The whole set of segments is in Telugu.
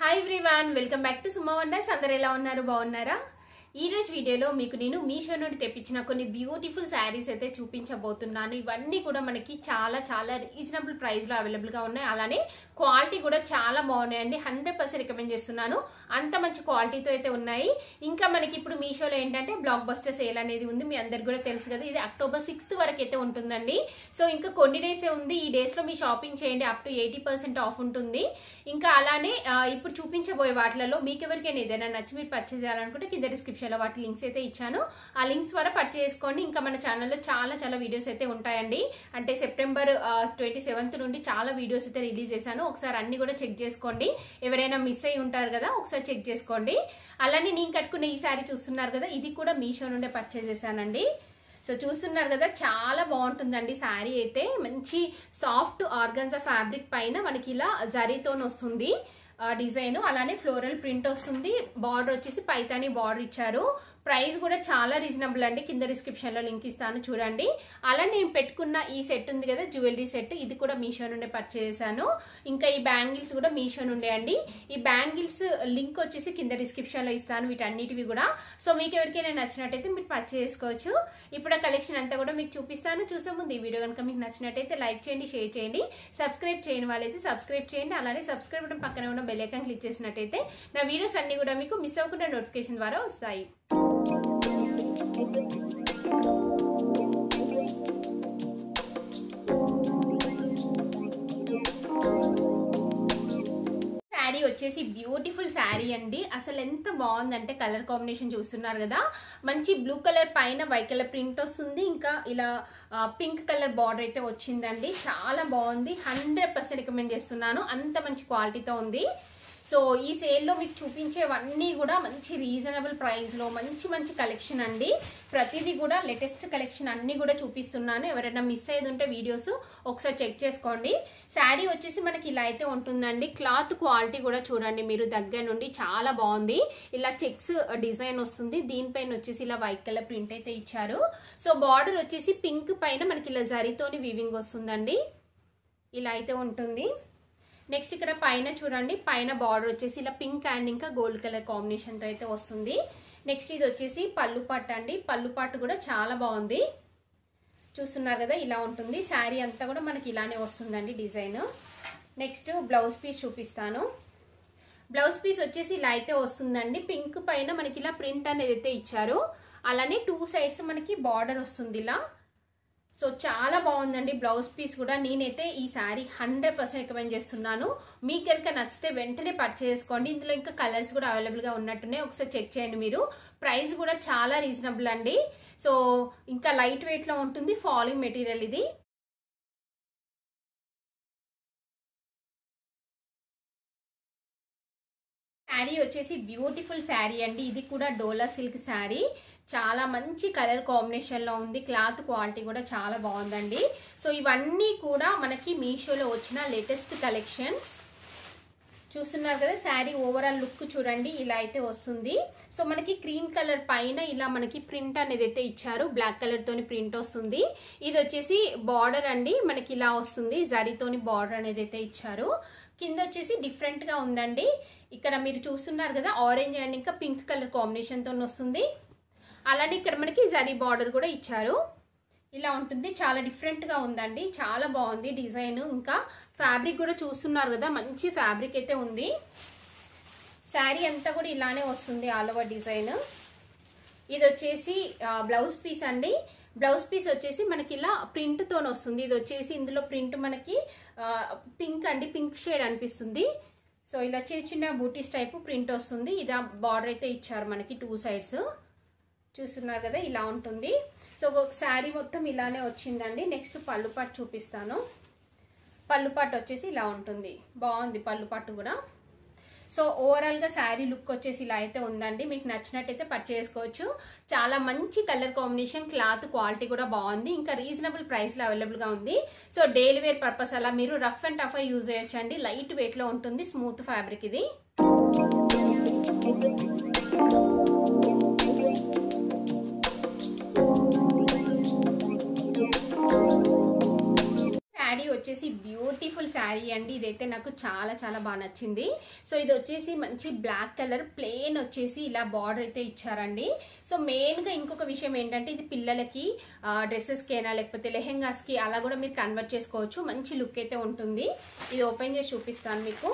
hi everyone welcome back to Suma Wonders అందరు ఎలా ఉన్నారు బాగున్నారా ఈ రోజు వీడియోలో మీకు నేను మీషో నుండి తెప్పించిన కొన్ని బ్యూటిఫుల్ శారీస్ అయితే చూపించబోతున్నాను ఇవన్నీ కూడా మనకి చాలా చాలా రీజనబుల్ ప్రైస్లో అవైలబుల్గా ఉన్నాయి అలానే క్వాలిటీ కూడా చాలా బాగున్నాయండి హండ్రెడ్ పర్సెంట్ రికమెండ్ చేస్తున్నాను అంత మంచి క్వాలిటీతో అయితే ఉన్నాయి ఇంకా మనకి ఇప్పుడు మీషోలో ఏంటంటే బ్లాక్ బస్టర్ సేల్ అనేది ఉంది మీ అందరికి కూడా తెలుసు కదా ఇది అక్టోబర్ సిక్స్త్ వరకు అయితే ఉంటుందండి సో ఇంకా కొన్ని డేసే ఉంది ఈ డేస్లో మీ షాపింగ్ చేయండి up to eighty percent off ఉంటుంది ఇంకా అలానే ఆ, ఇప్పుడు చూపించబోయే వాటిలలో మీకు ఎవరికైనా ఏదైనా నచ్చి మీరు పర్చేస్ చేయాలనుకుంటే కింద డిస్క్రిప్షన్లో వాటి లింక్స్ అయితే ఇచ్చాను ఆ లింక్స్ ద్వారా పర్చేస్ చేసుకోండి ఇంకా మన ఛానల్లో చాలా చాలా వీడియోస్ అయితే ఉంటాయండి అంటే సెప్టెంబర్ ట్వంటీ సెవెంత్ నుండి చాలా వీడియోస్ అయితే రిలీజ్ చేశాను ఒకసారి అన్ని కూడా చెక్ చేసుకోండి ఎవరైనా మిస్ అయి ఉంటారు కదా ఒకసారి చెక్ చేసుకోండి అలానే నేను కట్టుకున్న ఈ శారీ చూస్తున్నారు కదా ఇది కూడా మీషో నుండే పర్చేస్ చేశానండి సో చూస్తున్నారు కదా చాలా బాగుంటుందండి శారీ అయితే మంచి సాఫ్ట్ ఆర్గన్జా ఫ్యాబ్రిక్ పైన మనకి ఇలా జరీతో వస్తుంది డిజైన్ అలానే ఫ్లోరల్ ప్రింట్ వస్తుంది బార్డర్ వచ్చేసి పైతాని బార్డర్ ఇచ్చారు ప్రైస్ కూడా చాలా రీజనబుల్ అండి కింద డిస్క్రిప్షన్ లో లింక్ ఇస్తాను చూడండి అలా నేను పెట్టుకున్న ఈ సెట్ ఉంది కదా జ్యువెలరీ సెట్ ఇది కూడా మీషో నుండే పర్చేస్ చేశాను ఇంకా ఈ బ్యాంగిల్స్ కూడా మీషో నుండే అండి ఈ బ్యాంగిల్స్ లింక్ వచ్చేసి కింద డిస్క్రిప్షన్ లో ఇస్తాను వీటన్నిటివి కూడా సో మీకు ఎవరికైనా నచ్చినట్టయితే మీరు పర్చేస్ చేసుకోవచ్చు ఇప్పుడు ఆ కలెక్షన్ అంతా కూడా మీకు చూపిస్తాను చూసే ముందు ఈ వీడియో కనుక మీకు నచ్చినట్టయితే లైక్ చేయండి షేర్ చేయండి సబ్స్క్రైబ్ చేయని వాళ్ళైతే సబ్స్క్రైబ్ చేయండి అలానే సబ్స్క్రైబ్ బటన్ పక్కన ఉన్న బెల్ ఐకాన్ క్లిక్ చేసినట్టయితే నా వీడియోస్ అన్ని కూడా మీకు మిస్ అవ్వకుండా నోటిఫికేషన్ ద్వారా వస్తాయి శారీ వచ్చేసి బ్యూటిఫుల్ శారీ అండి అసలు ఎంత బాగుందంటే కలర్ కాంబినేషన్ చూస్తున్నారు కదా మంచి బ్లూ కలర్ పైన వైట్ కలర్ ప్రింట్ వస్తుంది ఇంకా ఇలా పింక్ కలర్ బార్డర్ అయితే వచ్చిందండి చాలా బాగుంది హండ్రెడ్ పర్సెంట్ రికమెండ్ చేస్తున్నాను అంత మంచి క్వాలిటీతో ఉంది సో ఈ సేల్లో మీకు చూపించేవన్నీ కూడా మంచి రీజనబుల్ ప్రైస్లో మంచి మంచి కలెక్షన్ అండి ప్రతిదీ కూడా లేటెస్ట్ కలెక్షన్ అన్నీ కూడా చూపిస్తున్నాను ఎవరైనా మిస్ అయ్యేది ఉంటే వీడియోస్ ఒకసారి చెక్ చేసుకోండి శారీ వచ్చేసి మనకి ఇలా అయితే ఉంటుందండి క్లాత్ క్వాలిటీ కూడా చూడండి మీరు దగ్గర నుండి చాలా బాగుంది ఇలా చెక్స్ డిజైన్ వస్తుంది దీనిపైన వచ్చేసి ఇలా వైట్ కలర్ ప్రింట్ అయితే ఇచ్చారు సో బార్డర్ వచ్చేసి పింక్ పైన మనకి ఇలా జరీతోని వీవింగ్ వస్తుందండి ఇలా అయితే ఉంటుంది నెక్స్ట్ ఇక్కడ పైన చూడండి పైన బార్డర్ వచ్చేసి ఇలా పింక్ అండ్ ఇంకా గోల్డ్ కలర్ కాంబినేషన్తో అయితే వస్తుంది నెక్స్ట్ ఇది వచ్చేసి పళ్ళు పట్టు అండి పళ్ళు పట్టు కూడా చాలా బాగుంది చూస్తున్నారు కదా ఇలా ఉంటుంది శారీ అంతా కూడా మనకి ఇలానే వస్తుందండి డిజైన్ నెక్స్ట్ బ్లౌజ్ పీస్ చూపిస్తాను బ్లౌజ్ పీస్ వచ్చేసి ఇలా అయితే వస్తుందండి పింక్ పైన మనకి ఇలా ప్రింట్ అనేది అయితే ఇచ్చారు అలానే టూ సైడ్స్ మనకి బార్డర్ వస్తుంది ఇలా సో చాలా బాగుందండి బ్లౌజ్ పీస్ కూడా నేనైతే ఈ శారీ హండ్రెడ్ పర్సెంట్ రికమెండ్ చేస్తున్నాను మీకు కనుక నచ్చితే వెంటనే పర్చేస్ చేసుకోండి ఇందులో ఇంకా కలర్స్ కూడా అవైలబుల్గా ఉన్నట్టునే ఒకసారి చెక్ చేయండి మీరు ప్రైస్ కూడా చాలా రీజనబుల్ అండి సో ఇంకా లైట్ వెయిట్లో ఉంటుంది ఫాలింగ్ మెటీరియల్ ఇది శారీ వచ్చేసి బ్యూటిఫుల్ శారీ అండి ఇది కూడా డోలా సిల్క్ శారీ చాలా మంచి కలర్ కాంబినేషన్లో ఉంది క్లాత్ క్వాలిటీ కూడా చాలా బాగుందండి సో ఇవన్నీ కూడా మనకి మీషోలో వచ్చిన లేటెస్ట్ కలెక్షన్ చూస్తున్నారు కదా శారీ ఓవరాల్ లుక్ చూడండి ఇలా అయితే వస్తుంది సో మనకి క్రీమ్ కలర్ పైన ఇలా మనకి ప్రింట్ అనేది అయితే ఇచ్చారు బ్లాక్ కలర్ తోని ప్రింట్ వస్తుంది ఇది వచ్చేసి బార్డర్ అండి మనకి ఇలా వస్తుంది జరీతోని బార్డర్ అనేది అయితే ఇచ్చారు కింద వచ్చేసి డిఫరెంట్ గా ఉందండి ఇక్కడ మీరు చూస్తున్నారు కదా ఆరెంజ్ అండ్ ఇంకా పింక్ కలర్ కాంబినేషన్ తో వస్తుంది అలానే ఇక్కడ మనకి జరీ బార్డర్ కూడా ఇచ్చారు ఇలా ఉంటుంది చాలా డిఫరెంట్గా ఉందండి చాలా బాగుంది డిజైన్ ఇంకా ఫ్యాబ్రిక్ కూడా చూస్తున్నారు కదా మంచి ఫ్యాబ్రిక్ అయితే ఉంది శారీ అంతా కూడా ఇలానే వస్తుంది ఆల్ ఓవర్ డిజైన్ ఇది వచ్చేసి బ్లౌజ్ పీస్ అండి బ్లౌజ్ పీస్ వచ్చేసి మనకి ఇలా ప్రింట్తో వస్తుంది ఇది వచ్చేసి ఇందులో ప్రింట్ మనకి పింక్ అండి పింక్ షేడ్ అనిపిస్తుంది సో ఇలా చిన్న చిన్న బూటీస్ టైపు ప్రింట్ వస్తుంది ఇది బార్డర్ అయితే ఇచ్చారు మనకి టూ సైడ్స్ చూస్తున్నారు కదా ఇలా ఉంటుంది సో ఒక శారీ మొత్తం ఇలానే వచ్చిందండి నెక్స్ట్ పళ్ళు పట్టు చూపిస్తాను పళ్ళు పట్టు వచ్చేసి ఇలా ఉంటుంది బాగుంది పళ్ళు పట్టు కూడా సో ఓవరాల్గా శారీ లుక్ వచ్చేసి ఇలా అయితే ఉందండి మీకు నచ్చినట్టయితే పర్చేస్ చేసుకోవచ్చు చాలా మంచి కలర్ కాంబినేషన్ క్లాత్ క్వాలిటీ కూడా బాగుంది ఇంకా రీజనబుల్ ప్రైస్లో అవైలబుల్గా ఉంది సో డైలీ వేర్ పర్పస్ అలా మీరు రఫ్ అండ్ టఫ్ యూజ్ చేయొచ్చు అండి లైట్ వెయిట్లో ఉంటుంది స్మూత్ ఫ్యాబ్రిక్ ఇది శారీ వచ్చేసి బ్యూటిఫుల్ శారీ అండి ఇదైతే నాకు చాలా చాలా బాగా నచ్చింది సో ఇది వచ్చేసి మంచి బ్లాక్ కలర్ ప్లెయిన్ వచ్చేసి ఇలా బార్డర్ అయితే ఇచ్చారండి సో మెయిన్గా ఇంకొక విషయం ఏంటంటే ఇది పిల్లలకి డ్రెస్సెస్కి అయినా లేకపోతే లెహెంగాస్కి అలా కూడా మీరు కన్వర్ట్ చేసుకోవచ్చు మంచి లుక్ అయితే ఉంటుంది ఇది ఓపెన్ చేసి చూపిస్తాను మీకు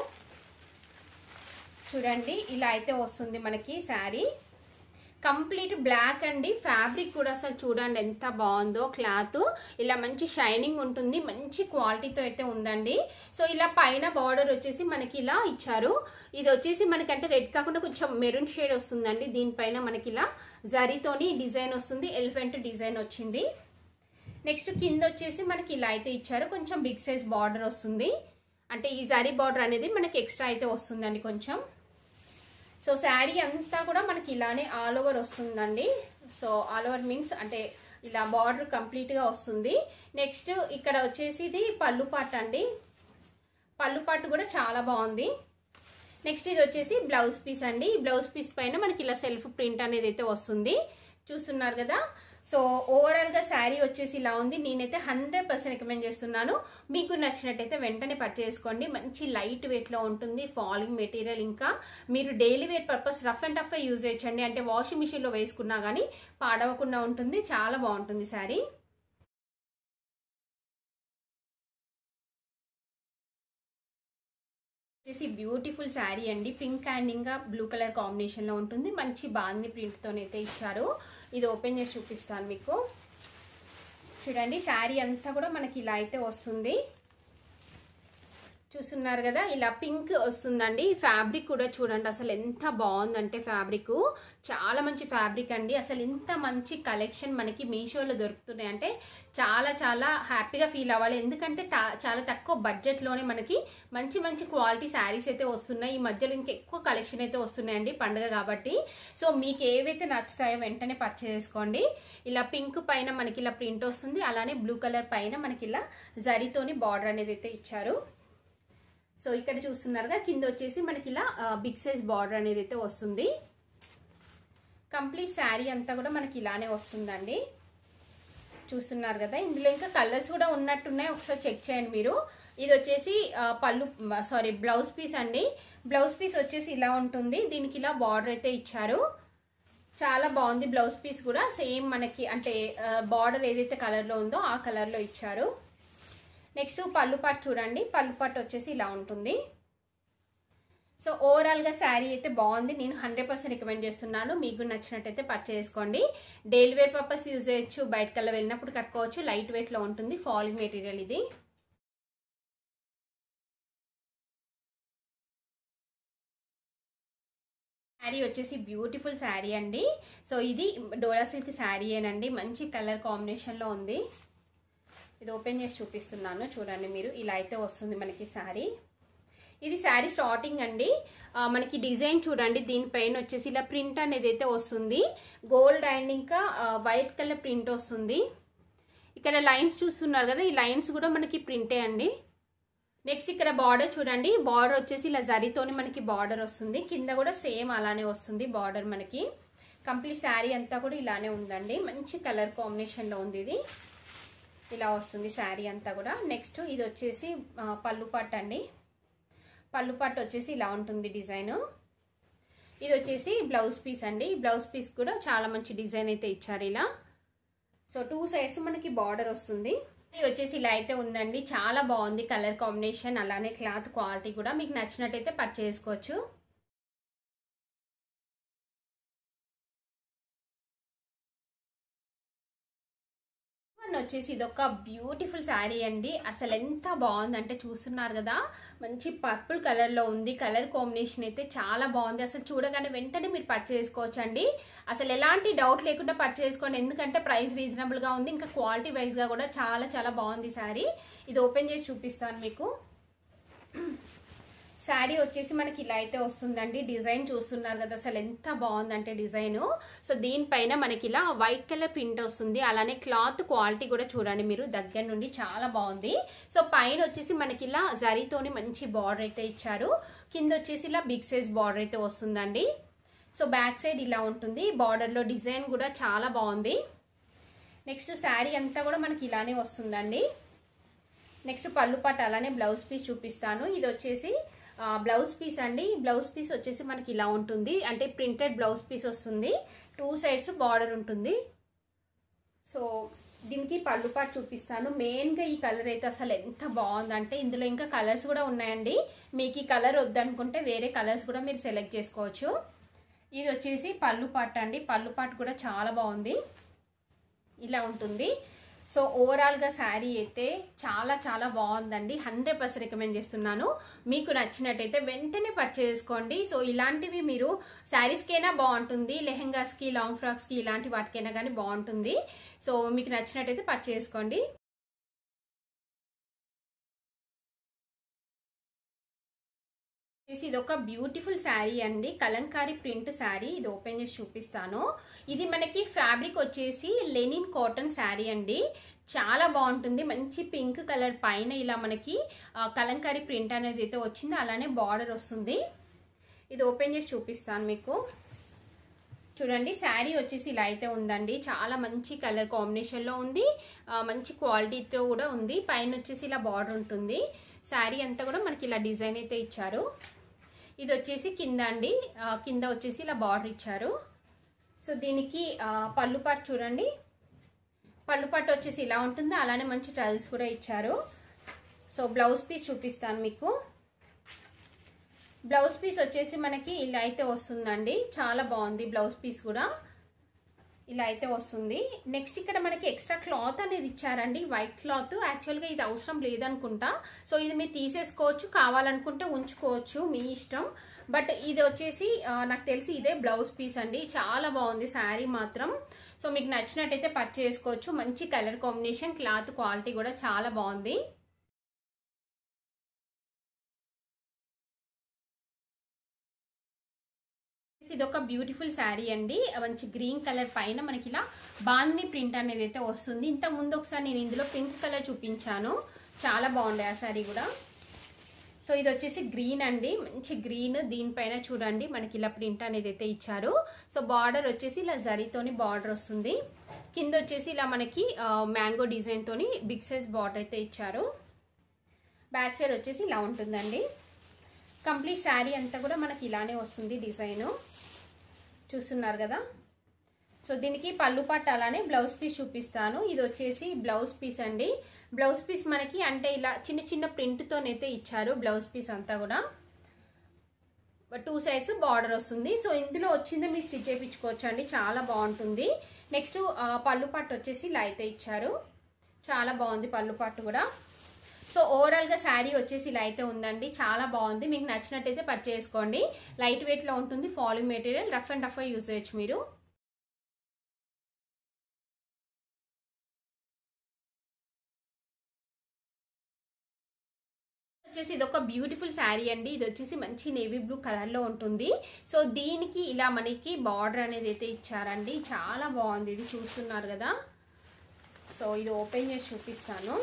చూడండి ఇలా అయితే వస్తుంది మనకి శారీ కంప్లీట్ బ్లాక్ అండి ఫ్యాబ్రిక్ కూడా అసలు చూడండి ఎంత బాగుందో క్లాత్ ఇలా మంచి షైనింగ్ ఉంటుంది మంచి క్వాలిటీతో అయితే ఉందండి సో ఇలా పైన బార్డర్ వచ్చేసి మనకి ఇలా ఇచ్చారు ఇది వచ్చేసి మనకంటే రెడ్ కాకుండా కొంచెం మెరూన్ షేడ్ వస్తుందండి దీనిపైన మనకి ఇలా జరీతోని డిజైన్ వస్తుంది ఎలిఫెంట్ డిజైన్ వచ్చింది నెక్స్ట్ కింద వచ్చేసి మనకి ఇలా అయితే ఇచ్చారు కొంచెం బిగ్ సైజ్ బార్డర్ వస్తుంది అంటే ఈ జరీ బార్డర్ అనేది మనకి ఎక్స్ట్రా అయితే వస్తుందండి కొంచెం సో శారీ అంతా కూడా మనకి ఇలానే ఆల్ ఓవర్ వస్తుందండి సో ఆల్ ఓవర్ మీన్స్ అంటే ఇలా బార్డర్ కంప్లీట్గా వస్తుంది నెక్స్ట్ ఇక్కడ వచ్చేసి ఇది పళ్ళు పాట అండి పళ్ళు పాటు కూడా చాలా బాగుంది నెక్స్ట్ ఇది వచ్చేసి బ్లౌజ్ పీస్ అండి ఈ బ్లౌజ్ పీస్ పైన మనకి ఇలా సెల్ఫ్ ప్రింట్ అనేది అయితే వస్తుంది చూస్తున్నారు కదా సో ఓవరాల్గా శారీ వచ్చేసి ఇలా ఉంది నేనైతే హండ్రెడ్ పర్సెంట్ రికమెండ్ చేస్తున్నాను మీకు నచ్చినట్టయితే వెంటనే పర్చేస్ చేసుకోండి మంచి లైట్ వెయిట్లో ఉంటుంది ఫాలింగ్ మెటీరియల్ ఇంకా మీరు daily wear purpose rough and tough use చేయొచ్చండి అంటే వాషింగ్ మిషన్లో వేసుకున్నా కానీ పాడవకుండా ఉంటుంది చాలా బాగుంటుంది శారీ వచ్చేసి బ్యూటిఫుల్ శారీ అండి పింక్ అండ్ ఇంకా బ్లూ కలర్ కాంబినేషన్లో ఉంటుంది మంచి బాంది ప్రింట్తోనైతే ఇచ్చారు ఇది ఓపెన్ చేసి చూపిస్తాను మీకు చూడండి శారీ అంతా కూడా మనకి ఇలా అయితే వస్తుంది చూస్తున్నారు కదా ఇలా పింక్ వస్తుందండి ఫ్యాబ్రిక్ కూడా చూడండి అసలు ఎంత బాగుందంటే ఫ్యాబ్రిక్ చాలా మంచి ఫ్యాబ్రిక్ అండి అసలు ఇంత మంచి కలెక్షన్ మనకి మీషోలో దొరుకుతున్నాయి అంటే చాలా చాలా హ్యాపీగా ఫీల్ అవ్వాలి ఎందుకంటే చాలా తక్కువ బడ్జెట్లోనే మనకి మంచి మంచి క్వాలిటీ శారీస్ అయితే వస్తున్నాయి ఈ మధ్యలో ఇంకా ఎక్కువ కలెక్షన్ అయితే వస్తున్నాయండి పండుగ కాబట్టి సో మీకు ఏవైతే నచ్చుతాయో వెంటనే పర్చేస్ చేసుకోండి ఇలా పింక్ పైన మనకి ఇలా ప్రింట్ వస్తుంది అలానే బ్లూ కలర్ పైన మనకి ఇలా జరీతోని బార్డర్ అనేది అయితే ఇచ్చారు సో ఇక్కడ చూస్తున్నారుగా కింద వచ్చేసి మనకి ఇలా బిగ్ సైజ్ బార్డర్ అనేది అయితే వస్తుంది కంప్లీట్ శారీ అంతా కూడా మనకి ఇలానే వస్తుందండి చూస్తున్నారు కదా ఇందులో ఇంకా కలర్స్ కూడా ఉన్నట్టున్నాయి ఒకసారి చెక్ చేయండి మీరు ఇది వచ్చేసి పళ్ళు సారీ బ్లౌజ్ పీస్ అండి బ్లౌజ్ పీస్ వచ్చేసి ఇలా ఉంటుంది దీనికి ఇలా బార్డర్ అయితే ఇచ్చారు చాలా బాగుంది బ్లౌజ్ పీస్ కూడా సేమ్ మనకి అంటే బార్డర్ ఏదైతే కలర్లో ఉందో ఆ కలర్లో ఇచ్చారు నెక్స్ట్ పళ్ళు పాటు చూడండి పళ్ళు పాటు వచ్చేసి ఇలా ఉంటుంది సో ఓవరాల్గా శారీ అయితే బాగుంది నేను హండ్రెడ్ పర్సెంట్ రికమెండ్ చేస్తున్నాను మీకు నచ్చినట్టయితే పర్చేస్ చేసుకోండి డైలీ వేర్ పర్పస్ యూజ్ చేయొచ్చు బయటకల్లా వెళ్ళినప్పుడు కట్టుకోవచ్చు లైట్ వెయిట్లో ఉంటుంది ఫాలింగ్ మెటీరియల్ ఇది శారీ వచ్చేసి బ్యూటిఫుల్ శారీ అండి సో ఇది డోలా సిల్క్ శారీ ఏనండి మంచి కలర్ కాంబినేషన్లో ఉంది ఇది ఓపెన్ చేసి చూపిస్తున్నాను చూడండి మీరు ఇలా అయితే వస్తుంది మనకి శారీ ఇది శారీ స్టార్టింగ్ అండి మనకి డిజైన్ చూడండి దీనిపైన వచ్చేసి ఇలా ప్రింట్ అనేది అయితే వస్తుంది గోల్డ్ అండ్ ఇంకా వైట్ కలర్ ప్రింట్ వస్తుంది ఇక్కడ లైన్స్ చూస్తున్నారు కదా ఈ లైన్స్ కూడా మనకి ప్రింటే అండి నెక్స్ట్ ఇక్కడ బార్డర్ చూడండి బార్డర్ వచ్చేసి ఇలా జరీతోని మనకి బార్డర్ వస్తుంది కింద కూడా సేమ్ అలానే వస్తుంది బార్డర్ మనకి కంప్లీట్ శారీ అంతా కూడా ఇలానే ఉందండి మంచి కలర్ కాంబినేషన్లో ఉంది ఇది ఇలా వస్తుంది శారీ అంతా కూడా నెక్స్ట్ ఇది వచ్చేసి పళ్ళు పట్టు అండి పళ్ళు పట్టు వచ్చేసి ఇలా ఉంటుంది డిజైన్ ఇది వచ్చేసి బ్లౌజ్ పీస్ అండి బ్లౌజ్ పీస్ కూడా చాలా మంచి డిజైన్ అయితే ఇచ్చారు ఇలా సో టూ సైడ్స్ మనకి బార్డర్ వస్తుంది ఇది వచ్చేసి ఇలా అయితే ఉందండి చాలా బాగుంది కలర్ కాంబినేషన్ అలానే క్లాత్ క్వాలిటీ కూడా మీకు నచ్చినట్టయితే పర్చేస్ చేసుకోవచ్చు వన్ వచ్చేసి ఇది ఒక బ్యూటిఫుల్ శారీ అండి అసలు ఎంత బాగుందంటే చూస్తున్నారు కదా మంచి పర్పుల్ కలర్లో ఉంది కలర్ కాంబినేషన్ అయితే చాలా బాగుంది అసలు చూడగానే వెంటనే మీరు పర్చేస్ చేసుకోవచ్చు అండి అసలు ఎలాంటి డౌట్ లేకుండా పర్చేస్ చేసుకోండి ఎందుకంటే ప్రైస్ రీజనబుల్గా ఉంది ఇంకా క్వాలిటీ వైజ్గా కూడా చాలా చాలా బాగుంది శారీ ఇది ఓపెన్ చేసి చూపిస్తాను మీకు శారీ వచ్చేసి మనకి ఇలా అయితే వస్తుందండి డిజైన్ చూస్తున్నారు కదా అసలు ఎంత బాగుందంటే డిజైన్ సో దీనిపైన మనకి ఇలా వైట్ కలర్ ప్రింట్ వస్తుంది అలానే క్లాత్ క్వాలిటీ కూడా చూడండి మీరు దగ్గర నుండి చాలా బాగుంది సో పైన వచ్చేసి మనకి ఇలా జరీతోని మంచి బార్డర్ అయితే ఇచ్చారు కింద వచ్చేసి ఇలా బిగ్ సైజ్ బార్డర్ అయితే వస్తుందండి సో బ్యాక్ సైడ్ ఇలా ఉంటుంది బార్డర్లో డిజైన్ కూడా చాలా బాగుంది నెక్స్ట్ శారీ అంతా కూడా మనకి ఇలానే వస్తుందండి నెక్స్ట్ పళ్ళు పాట అలానే బ్లౌజ్ పీస్ చూపిస్తాను ఇది వచ్చేసి బ్లౌజ్ పీస్ అండి బ్లౌజ్ పీస్ వచ్చేసి మనకి ఇలా ఉంటుంది అంటే ప్రింటెడ్ బ్లౌజ్ పీస్ వస్తుంది టూ సైడ్స్ బార్డర్ ఉంటుంది సో దీనికి పళ్ళు పాటు చూపిస్తాను మెయిన్గా ఈ కలర్ అయితే అసలు ఎంత బాగుందంటే ఇందులో ఇంకా కలర్స్ కూడా ఉన్నాయండి మీకు ఈ కలర్ వద్దనుకుంటే వేరే కలర్స్ కూడా మీరు సెలెక్ట్ చేసుకోవచ్చు ఇది వచ్చేసి పళ్ళు పాట అండి పళ్ళు పాటు కూడా చాలా బాగుంది ఇలా ఉంటుంది సో ఓవరాల్గా శారీ అయితే చాలా చాలా బాగుందండి హండ్రెడ్ పర్సెంట్ రికమెండ్ చేస్తున్నాను మీకు నచ్చినట్టయితే వెంటనే పర్చేస్ చేసుకోండి సో ఇలాంటివి మీరు శారీస్కైనా బాగుంటుంది లెహెంగాస్కి లాంగ్ ఫ్రాక్స్కి ఇలాంటి వాటికైనా కానీ బాగుంటుంది సో మీకు నచ్చినట్టయితే పర్చేస్ చేసుకోండి ఇది ఒక బ్యూటిఫుల్ శారీ అండి కలంకారీ ప్రింట్ శారీ ఇది ఓపెన్ చేసి చూపిస్తాను ఇది మనకి ఫ్యాబ్రిక్ వచ్చేసి లెనిన్ కాటన్ శారీ అండి చాలా బాగుంటుంది మంచి పింక్ కలర్ పైన ఇలా మనకి కలంకారీ ప్రింట్ అనేది అయితే వచ్చింది అలానే బార్డర్ వస్తుంది ఇది ఓపెన్ చేసి చూపిస్తాను మీకు చూడండి శారీ వచ్చేసి ఇలా అయితే ఉందండి చాలా మంచి కలర్ కాంబినేషన్లో ఉంది మంచి క్వాలిటీతో కూడా ఉంది పైన వచ్చేసి ఇలా బార్డర్ ఉంటుంది శారీ అంతా కూడా మనకి ఇలా డిజైన్ అయితే ఇచ్చారు ఇది వచ్చేసి కింద అండి కింద వచ్చేసి ఇలా బార్డర్ ఇచ్చారు సో దీనికి పళ్ళు పాటు చూడండి పళ్ళు పాటు వచ్చేసి ఇలా ఉంటుంది అలానే మంచి టైల్స్ కూడా ఇచ్చారు సో బ్లౌజ్ పీస్ చూపిస్తాను మీకు బ్లౌజ్ పీస్ వచ్చేసి మనకి ఇలా అయితే వస్తుందండి చాలా బాగుంది బ్లౌజ్ పీస్ కూడా ఇలా అయితే వస్తుంది నెక్స్ట్ ఇక్కడ మనకి ఎక్స్ట్రా క్లాత్ అనేది ఇచ్చారండి వైట్ క్లాత్ యాక్చువల్గా ఇది అవసరం లేదనుకుంటా సో ఇది మీరు తీసేసుకోవచ్చు కావాలనుకుంటే ఉంచుకోవచ్చు మీ ఇష్టం బట్ ఇది వచ్చేసి నాకు తెలిసి ఇదే బ్లౌజ్ పీస్ అండి చాలా బాగుంది శారీ మాత్రం సో మీకు నచ్చినట్టయితే పర్చేస్ చేసుకోవచ్చు మంచి కలర్ కాంబినేషన్ క్లాత్ క్వాలిటీ కూడా చాలా బాగుంది ఇది ఒక బ్యూటిఫుల్ శారీ అండి మంచి గ్రీన్ కలర్ పైన మనకి ఇలా బాందిని ప్రింట్ అనేది అయితే వస్తుంది ఇంతకు ముందు ఒకసారి నేను ఇందులో పింక్ కలర్ చూపించాను చాలా బాగుండే ఆ శారీ కూడా సో ఇది వచ్చేసి గ్రీన్ అండి మంచి గ్రీన్ దీనిపైన చూడండి మనకి ఇలా ప్రింట్ అనేది అయితే ఇచ్చారు సో బార్డర్ వచ్చేసి ఇలా జరీతోని బార్డర్ వస్తుంది కింద వచ్చేసి ఇలా మనకి మ్యాంగో డిజైన్తోని బిగ్ సైజ్ బార్డర్ అయితే ఇచ్చారు బ్యాక్ సైడ్ వచ్చేసి ఇలా ఉంటుందండి కంప్లీట్ శారీ అంతా కూడా మనకి ఇలానే వస్తుంది డిజైను చూస్తున్నారు కదా సో దీనికి పళ్ళు పట్టు అలానే బ్లౌజ్ పీస్ చూపిస్తాను ఇది వచ్చేసి బ్లౌజ్ పీస్ అండి బ్లౌజ్ పీస్ మనకి అంటే ఇలా చిన్న చిన్న ప్రింట్తోనైతే ఇచ్చారు బ్లౌజ్ పీస్ అంతా కూడా టూ సైడ్స్ బార్డర్ వస్తుంది సో ఇందులో వచ్చింది మీరు స్టిచ్ చేయించుకోవచ్చు అండి చాలా బాగుంటుంది నెక్స్ట్ పళ్ళు పట్టు వచ్చేసి ఇలా అయితే ఇచ్చారు చాలా బాగుంది పళ్ళు పట్టు కూడా సో ఓవరాల్గా శారీ వచ్చేసి ఇలా అయితే ఉందండి చాలా బాగుంది మీకు నచ్చినట్టయితే పర్చేస్ చేసుకోండి లైట్ వెయిట్లో ఉంటుంది ఫాలింగ్ మెటీరియల్ రఫ్ అండ్ రఫ్గా యూజ్ చేయొచ్చు మీరు వచ్చేసి ఇది ఒక బ్యూటిఫుల్ శారీ అండి ఇది వచ్చేసి మంచి నేవీ బ్లూ కలర్లో ఉంటుంది సో దీనికి ఇలా మనకి బార్డర్ అనేది అయితే ఇచ్చారండి చాలా బాగుంది ఇది చూస్తున్నారు కదా సో ఇది ఓపెన్ చేసి చూపిస్తాను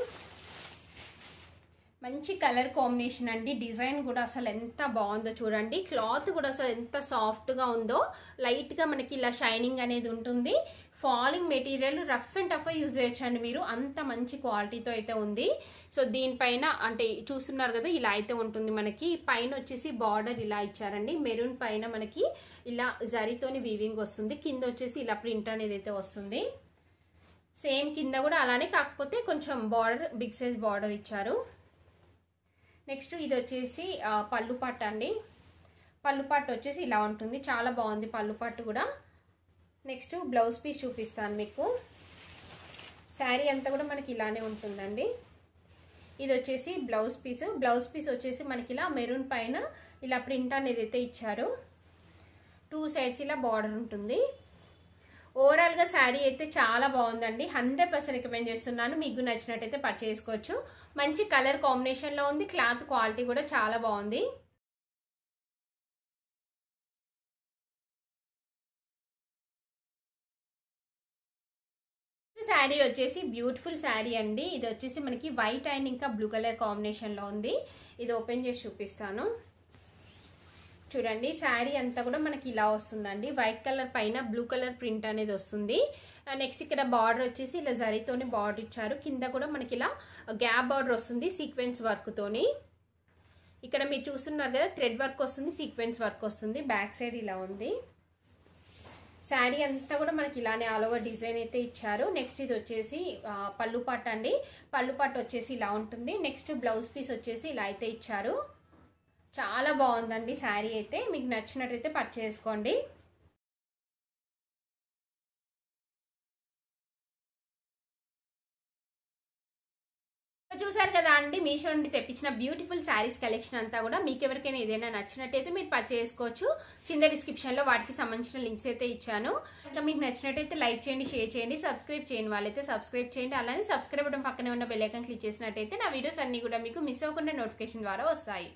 మంచి కలర్ కాంబినేషన్ అండి డిజైన్ కూడా అసలు ఎంత బాగుందో చూడండి క్లాత్ కూడా అసలు ఎంత సాఫ్ట్గా ఉందో లైట్గా మనకి ఇలా షైనింగ్ అనేది ఉంటుంది falling material rough and tough use చేయొచ్చు అండి మీరు అంత మంచి క్వాలిటీతో అయితే ఉంది సో దీనిపైన అంటే చూస్తున్నారు కదా ఇలా అయితే ఉంటుంది మనకి పైన వచ్చేసి బార్డర్ ఇలా ఇచ్చారండి మెరూన్ పైన మనకి ఇలా జరీతోని వీవింగ్ వస్తుంది కింద వచ్చేసి ఇలా ప్రింట్ అనేది అయితే వస్తుంది సేమ్ కింద కూడా అలానే కాకపోతే కొంచెం బార్డర్ బిగ్ సైజ్ బార్డర్ ఇచ్చారు నెక్స్ట్ ఇది వచ్చేసి పళ్ళు పట్టు అండి పళ్ళు పట్టు వచ్చేసి ఇలా ఉంటుంది చాలా బాగుంది పళ్ళు పట్టు కూడా నెక్స్ట్ బ్లౌజ్ పీస్ చూపిస్తాను మీకు శారీ అంతా కూడా మనకి ఇలానే ఉంటుందండి ఇది వచ్చేసి బ్లౌజ్ పీస్ బ్లౌజ్ పీస్ వచ్చేసి మనకి ఇలా మెరూన్ పైన ఇలా ప్రింట్ అనేది అయితే ఇచ్చారు టూ సైడ్స్ ఇలా బార్డర్ ఉంటుంది ఓవరాల్గా శారీ అయితే చాలా బాగుందండి హండ్రెడ్ పర్సెంట్ రికమెండ్ చేస్తున్నాను మీకు నచ్చినట్టయితే పర్చేస్ చేసుకోవచ్చు మంచి కలర్ కాంబినేషన్లో ఉంది క్లాత్ క్వాలిటీ కూడా చాలా బాగుంది శారీ వచ్చేసి బ్యూటిఫుల్ శారీ అండి ఇది వచ్చేసి మనకి వైట్ అండ్ ఇంకా బ్లూ కలర్ కాంబినేషన్లో ఉంది ఇది ఓపెన్ చేసి చూపిస్తాను చూడండి శారీ అంతా కూడా మనకి ఇలా వస్తుందండి వైట్ కలర్ పైన బ్లూ కలర్ ప్రింట్ అనేది వస్తుంది నెక్స్ట్ ఇక్కడ బార్డర్ వచ్చేసి ఇలా జరీతోని బార్డర్ ఇచ్చారు కింద కూడా మనకి ఇలా గ్యాప్ బార్డర్ వస్తుంది సీక్వెన్స్ వర్క్తోని ఇక్కడ మీరు చూస్తున్నారు కదా థ్రెడ్ వర్క్ వస్తుంది సీక్వెన్స్ వర్క్ వస్తుంది బ్యాక్ సైడ్ ఇలా ఉంది శారీ అంతా కూడా మనకి ఇలానే ఆల్ ఓవర్ డిజైన్ అయితే ఇచ్చారు నెక్స్ట్ ఇది వచ్చేసి పళ్ళు పాట అండి పళ్ళు పాట వచ్చేసి ఇలా ఉంటుంది నెక్స్ట్ బ్లౌజ్ పీస్ వచ్చేసి ఇలా అయితే ఇచ్చారు చాలా బాగుందండి శారీ అయితే మీకు నచ్చినట్టయితే పర్చేస్ చేసుకోండి చూసారు కదా అండి మీషో నుండి తెప్పించిన బ్యూటిఫుల్ శారీస్ కలెక్షన్ అంతా కూడా మీకు ఎవరికైనా ఏదైనా నచ్చినట్టయితే మీరు పర్చేస్ చేసుకోవచ్చు కింద డిస్క్రిప్షన్ లో వాటికి సంబంధించిన లింక్స్ అయితే ఇచ్చాను ఇంకా మీకు నచ్చినట్టయితే లైక్ చేయండి షేర్ చేయండి సబ్స్క్రైబ్ చేయండి వాళ్ళైతే సబ్స్క్రైబ్ చేయండి అలానే సబ్స్క్రైబ్ బటన్ పక్కనే ఉన్న బెల్ ఐకాన్ క్లిక్ చేసినట్టయితే నా వీడియోస్ అన్ని కూడా మీకు మిస్ అవ్వకుండా నోటిఫికేషన్ ద్వారా వస్తాయి